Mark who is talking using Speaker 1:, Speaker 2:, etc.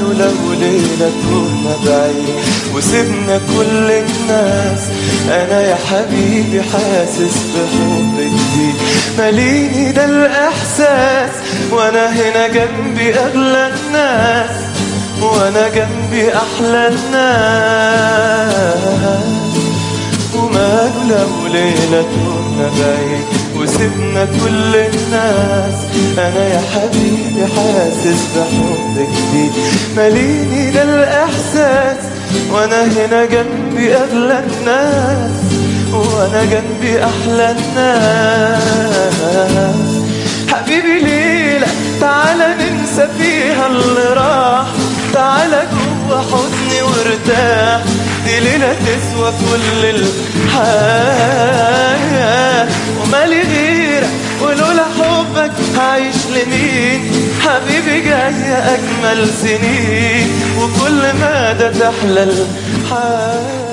Speaker 1: وماله لو ليلة تهنا بعيد وسيبنا كل الناس انا يا حبيبي حاسس بحب جديد ماليني ده الاحساس وانا هنا جنبي اغلى الناس وانا جنبي احلى الناس وماله لو ليلة تهنا بعيد وسيبنا كل الناس انا يا حبيبي حاسس بحب جديد ماليني ده الاحساس وانا هنا جنبي اغلى الناس وانا جنبي احلى الناس حبيبي ليلة تعالى ننسى فيها اللي راح تعالى جوا حضني وارتاح دي ليلة تسوى كل الحياة ومالي غيرك ولولا حبك هعيش لمين حبيبي جاية أجمل سنين وكل مدى تحلى الحياة